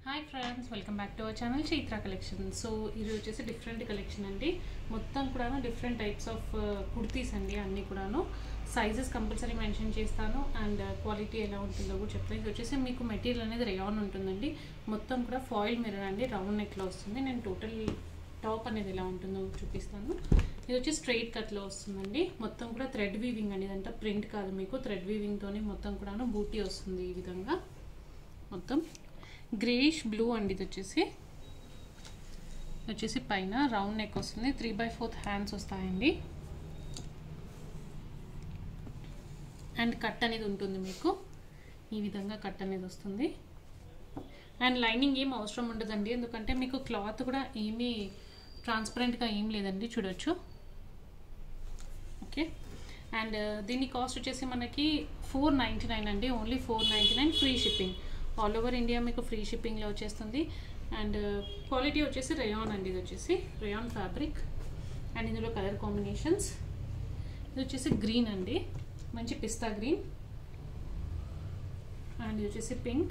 hi friends welcome back to our channel Chaitra collection so ఇది వచ్చేసి different collection అండి మొత్తం కూడాను డిఫరెంట్ టైప్స్ ఆఫ్ కుర్తీస్ అండి అన్నీ కూడాను సైజెస్ కంపల్సరీ మెన్షన్ చేస్తాను అండ్ క్వాలిటీ ఎలా ఉంటుందో కూడా చెప్తాను ఇది వచ్చేసి మీకు మెటీరియల్ అనేది రేయాన్ ఉంటుందండి మొత్తం కూడా ఫాయిల్ మిర్రర్ అండి రౌండ్ నెక్లో వస్తుంది నేను టోటల్ టాప్ అనేది ఎలా ఉంటుందో చూపిస్తాను ఇది వచ్చి స్ట్రైట్ కట్లో వస్తుందండి మొత్తం కూడా థ్రెడ్ వీవింగ్ అండి ఇదంతా ప్రింట్ కాదు మీకు థ్రెడ్ వీవింగ్తోనే మొత్తం కూడాను బూటీ వస్తుంది ఈ విధంగా మొత్తం గ్రేష్ బ్లూ అండి ఇది వచ్చేసి ఇది వచ్చేసి పైన రౌండ్ నెక్ వస్తుంది త్రీ బై ఫోర్త్ హ్యాండ్స్ వస్తాయండి అండ్ కట్ అనేది ఉంటుంది మీకు ఈ విధంగా కట్ అనేది వస్తుంది అండ్ లైనింగ్ ఏం అవసరం ఉండదండి ఎందుకంటే మీకు క్లాత్ కూడా ఏమీ ట్రాన్స్పరెంట్గా ఏం లేదండి చూడొచ్చు ఓకే అండ్ దీని కాస్ట్ వచ్చేసి మనకి ఫోర్ నైంటీ నైన్ అండి only four ninety nine free shipping all over India మీకు ఫ్రీ షిప్పింగ్లో వచ్చేస్తుంది అండ్ క్వాలిటీ వచ్చేసి రేయాన్ అండి ఇది వచ్చేసి రేయాన్ ఫ్యాబ్రిక్ అండ్ ఇందులో కలర్ కాంబినేషన్స్ ఇది వచ్చేసి గ్రీన్ అండి మంచి పిస్తా గ్రీన్ అండ్ ఇది వచ్చేసి pink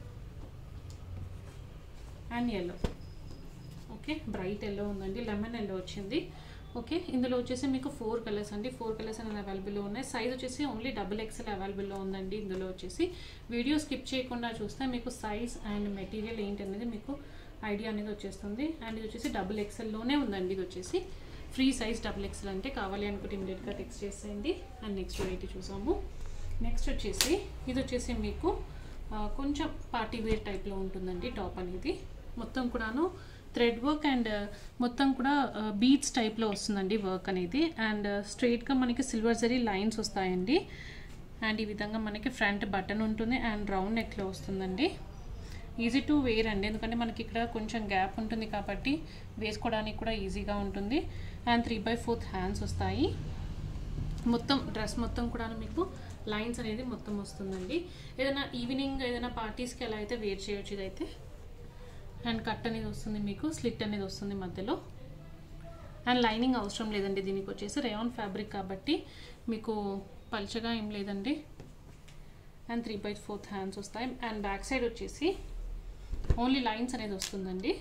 and yellow okay bright yellow ఉందండి లెమన్ ఎల్లో వచ్చింది ఓకే ఇందులో వచ్చేసి మీకు ఫోర్ కలర్స్ అండి ఫోర్ కలర్స్ అనేది అవైలబుల్లో ఉన్నాయి సైజ్ వచ్చేసి ఓన్లీ డబుల్ ఎక్స్ఎల్ అవైలబుల్లో ఉందండి ఇందులో వచ్చేసి వీడియో స్కిప్ చేయకుండా చూస్తే మీకు సైజ్ అండ్ మెటీరియల్ ఏంటి అనేది మీకు ఐడియా అనేది వచ్చేస్తుంది అండ్ ఇది వచ్చేసి డబుల్ ఎక్స్ఎల్లోనే ఉందండి ఇది వచ్చేసి ఫ్రీ సైజ్ డబుల్ ఎక్స్ఎల్ అంటే కావాలి అనుకుంటే ఇమీడియట్గా టెక్స్ట్ చేసేయండి అండ్ నెక్స్ట్ వెరైటీ చూసాము నెక్స్ట్ వచ్చేసి ఇది వచ్చేసి మీకు కొంచెం పార్టీ వేర్ టైప్లో ఉంటుందండి టాప్ అనేది మొత్తం కూడాను థ్రెడ్ వర్క్ అండ్ మొత్తం కూడా బీడ్స్ టైప్లో వస్తుందండి వర్క్ అనేది అండ్ స్ట్రైట్గా మనకి సిల్వర్ జరీ లైన్స్ వస్తాయండి అండ్ ఈ విధంగా మనకి ఫ్రంట్ బటన్ ఉంటుంది అండ్ రౌండ్ నెక్లో వస్తుందండి ఈజీ టు వేర్ అండి ఎందుకంటే మనకి ఇక్కడ కొంచెం గ్యాప్ ఉంటుంది కాబట్టి వేసుకోవడానికి కూడా ఈజీగా ఉంటుంది and three by fourth hands వస్తాయి మొత్తం డ్రెస్ మొత్తం కూడా మీకు లైన్స్ అనేది మొత్తం వస్తుందండి ఏదైనా ఈవినింగ్ ఏదైనా పార్టీస్కి ఎలా అయితే వేర్ చేయొచ్చు ఇదైతే అండ్ కట్ అనేది వస్తుంది మీకు స్లిట్ అనేది వస్తుంది మధ్యలో అండ్ లైనింగ్ అవసరం లేదండి దీనికి వచ్చేసి రేయాన్ ఫ్యాబ్రిక్ కాబట్టి మీకు పల్చగా ఏం లేదండి and three by fourth hands వస్తాయి అండ్ బ్యాక్ సైడ్ వచ్చేసి ఓన్లీ లైన్స్ అనేది వస్తుందండి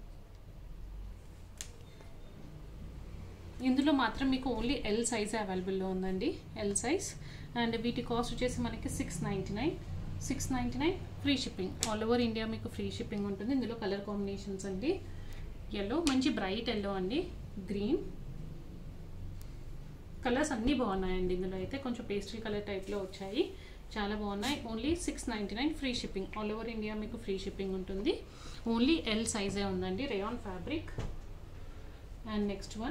ఇందులో మాత్రం మీకు ఓన్లీ ఎల్ సైజ్ అవైలబుల్లో ఉందండి ఎల్ సైజ్ అండ్ వీటి కాస్ట్ వచ్చేసి మనకి six ninety nine six ninety nine free shipping all over India మీకు ఫ్రీ షిప్పింగ్ ఉంటుంది ఇందులో కలర్ కాంబినేషన్స్ అండి ఎల్లో మంచి బ్రైట్ ఎల్లో అండి గ్రీన్ కలర్స్ అన్నీ బాగున్నాయండి ఇందులో అయితే కొంచెం పేస్ట్రీ కలర్ టైప్లో వచ్చాయి చాలా బాగున్నాయి only six ninety nine free shipping all over India మీకు ఫ్రీ షిప్పింగ్ ఉంటుంది ఓన్లీ ఎల్ సైజే ఉందండి rayon fabric and next one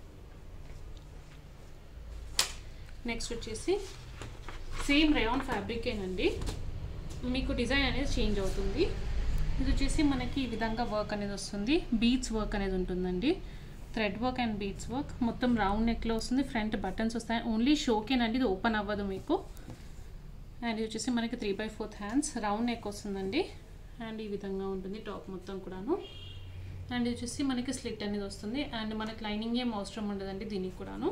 next వచ్చేసి సేమ్ రేయాన్ ఫ్యాబ్రికేనండి మీకు డిజైన్ అనేది చేంజ్ అవుతుంది ఇది వచ్చేసి మనకి ఈ విధంగా వర్క్ అనేది వస్తుంది బీట్స్ వర్క్ అనేది ఉంటుందండి thread work and beads work మొత్తం రౌండ్ నెక్లో వస్తుంది ఫ్రంట్ బటన్స్ వస్తాయి ఓన్లీ షోకేనండి ఇది ఓపెన్ అవ్వదు మీకు అండ్ ఇది వచ్చేసి మనకి three by fourth hands round neck వస్తుందండి అండ్ ఈ విధంగా ఉంటుంది టాప్ మొత్తం కూడాను అండ్ ఇది వచ్చేసి మనకి స్లిట్ అనేది వస్తుంది అండ్ మనకి లైనింగ్ ఏం అవసరం ఉండదండి దీనికి కూడాను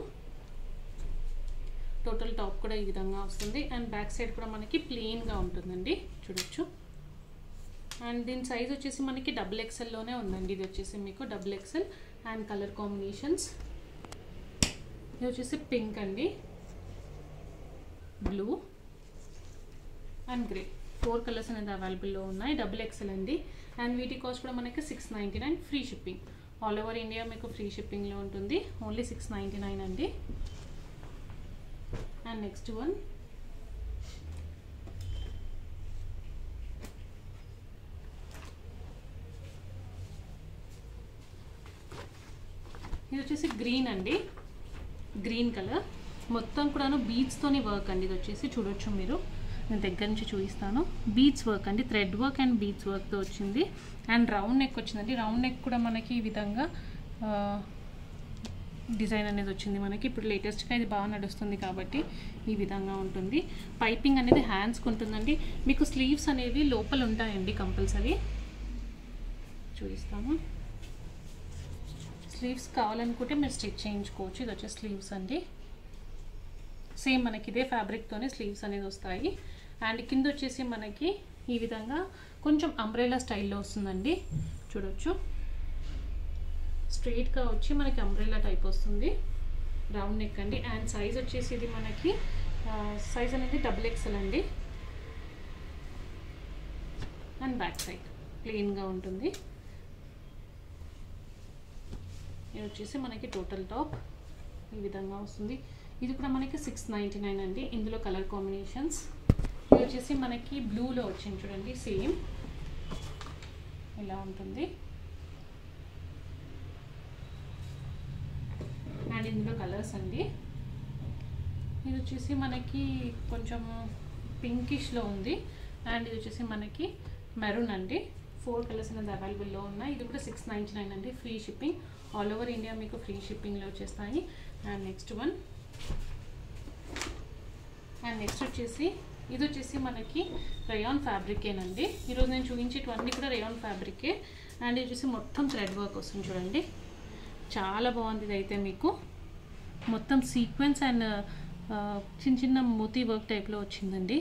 టోటల్ టాప్ కూడా ఈ విధంగా వస్తుంది అండ్ బ్యాక్ సైడ్ కూడా మనకి ప్లెయిన్గా ఉంటుందండి చూడొచ్చు అండ్ దీని సైజ్ వచ్చేసి మనకి డబుల్ ఎక్సెల్లోనే ఉందండి ఇది వచ్చేసి మీకు double XL and colour combinations ఇది వచ్చేసి పింక్ అండి blue and grey four colours అనేది అవైలబుల్లో ఉన్నాయి డబుల్ ఎక్సెల్ అండి అండ్ వీటి కాస్ట్ కూడా మనకి six ninety nine free shipping all over India మీకు ఫ్రీ షిప్పింగ్లో ఉంటుంది ఓన్లీ సిక్స్ నైంటీ నైన్ అండి and next one ఇది వచ్చేసి గ్రీన్ అండి గ్రీన్ కలర్ మొత్తం కూడాను బీడ్స్తోని వర్క్ అండి ఇది వచ్చేసి చూడొచ్చు మీరు నేను దగ్గర నుంచి చూపిస్తాను బీడ్స్ వర్క్ అండి థ్రెడ్ వర్క్ అండ్ బీడ్స్ వర్క్తో వచ్చింది అండ్ రౌండ్ నెక్ వచ్చిందండి రౌండ్ నెక్ కూడా మనకి ఈ విధంగా డిజైన్ అనేది వచ్చింది మనకి ఇప్పుడు లేటెస్ట్గా ఇది బాగా నడుస్తుంది కాబట్టి ఈ విధంగా ఉంటుంది పైపింగ్ అనేది హ్యాండ్స్కి ఉంటుందండి మీకు స్లీవ్స్ అనేవి లోపల ఉంటాయండి కంపల్సరీ చూపిస్తాము స్లీవ్స్ కావాలనుకుంటే మీరు స్టిచ్ చేయించుకోవచ్చు ఇది వచ్చే స్లీవ్స్ అండి సేమ్ మనకి ఇదే ఫ్యాబ్రిక్తోనే స్లీవ్స్ అనేది వస్తాయి అండ్ కింద వచ్చేసి మనకి ఈ విధంగా కొంచెం అంబ్రెలా స్టైల్లో వస్తుందండి చూడొచ్చు స్ట్రైట్గా వచ్చి మనకి అంబ్రెలా టైప్ వస్తుంది రౌండ్ నెక్ అండి అండ్ సైజ్ వచ్చేసి ఇది మనకి సైజ్ అనేది డబుల్ ఎక్సెల్ అండి అండ్ బ్యాక్ సైడ్ ప్లెయిన్గా ఉంటుంది ఇది వచ్చేసి మనకి టోటల్ టాప్ ఈ విధంగా వస్తుంది ఇది కూడా మనకి సిక్స్ నైంటీ నైన్ అండి ఇందులో కలర్ కాంబినేషన్స్ ఇది వచ్చేసి మనకి బ్లూలో వచ్చింది చూడండి సేమ్ ఇలా ఉంటుంది అండ్ ఇందులో కలర్స్ అండి ఇది వచ్చేసి మనకి కొంచెం పింకిష్లో ఉంది అండ్ ఇది వచ్చేసి మనకి మెరూన్ అండి ఫోర్ కలర్స్ అనేది అవైలబుల్లో ఉన్నాయి ఇది కూడా సిక్స్ నైంటీ నైన్ అండి free shipping all over India మీకు ఫ్రీ షిప్పింగ్లో వచ్చేస్తాయి and next one and next వచ్చేసి ఇది వచ్చేసి మనకి రయాన్ ఫ్యాబ్రికేనండి ఈరోజు నేను చూపించేటివన్నీ కూడా రయాన్ ఫ్యాబ్రికే అండ్ ఇది వచ్చేసి మొత్తం థ్రెడ్ వర్క్ వస్తుంది చూడండి చాలా బాగుంది ఇది అయితే మీకు మొత్తం సీక్వెన్స్ అండ్ చిన్న చిన్న మోతీ వర్క్ టైప్లో వచ్చిందండి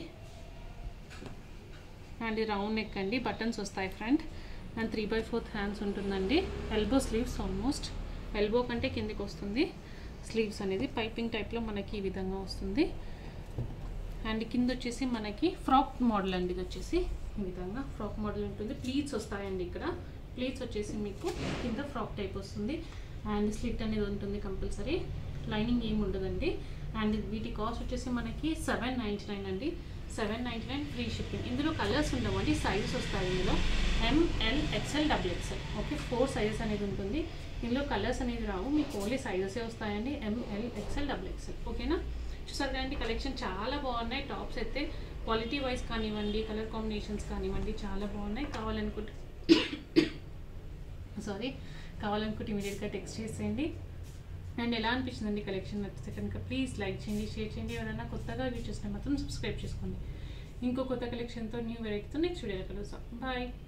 అండ్ రౌండ్ నెక్ అండి బటన్స్ వస్తాయి front and three by fourth hands ఉంటుందండి ఎల్బో స్లీవ్స్ ఆల్మోస్ట్ ఎల్బో కంటే కిందికి వస్తుంది స్లీవ్స్ అనేది పైపింగ్ టైప్లో మనకి ఈ విధంగా వస్తుంది అండ్ కింద వచ్చేసి మనకి ఫ్రాక్ మోడల్ అండి ఇది వచ్చేసి ఈ విధంగా ఫ్రాక్ మోడల్ ఉంటుంది ప్లీట్స్ వస్తాయండి ఇక్కడ ప్లీట్స్ వచ్చేసి మీకు కింద ఫ్రాక్ టైప్ వస్తుంది అండ్ స్లిట్ అనేది ఉంటుంది కంపల్సరీ లైనింగ్ ఏమి ఉండదండి అండ్ వీటి కాస్ట్ వచ్చేసి మనకి సెవెన్ నైంటీ నైన్ అండి seven ninety nine free shipping ఇందులో కలర్స్ ఉండవండి సైజెస్ వస్తాయి ఇందులో M L XL double XL okay four sizes అనేది ఉంటుంది ఇందులో కలర్స్ అనేది రావు మీకు ఓన్లీ సైజెసే వస్తాయండి ఎంఎల్ ఎక్స్ఎల్ డబుల్ ఎక్స్ఎల్ ఓకేనా చూసారు కదండి కలెక్షన్ చాలా బాగున్నాయి టాప్స్ అయితే క్వాలిటీ వైజ్ కానివ్వండి కలర్ కాంబినేషన్స్ కానివ్వండి చాలా బాగున్నాయి కావాలనుకుంటే సారీ కావాలనుకుంటే ఇమీడియట్గా టెక్స్ట్ చేసేయండి అండ్ ఎలా అనిపించిందండి కలెక్షన్ నచ్చితే కనుక ప్లీజ్ లైక్ చేయండి షేర్ చేయండి ఎవరైనా కొత్తగా వ్యూ చేస్తే మాత్రం సబ్స్క్రైబ్ చేసుకోండి ఇంకో కొత్త కలెక్షన్తో న్యూ వెరైటీతో నెక్స్ట్ వీడియోలో కలుస్తాం బాయ్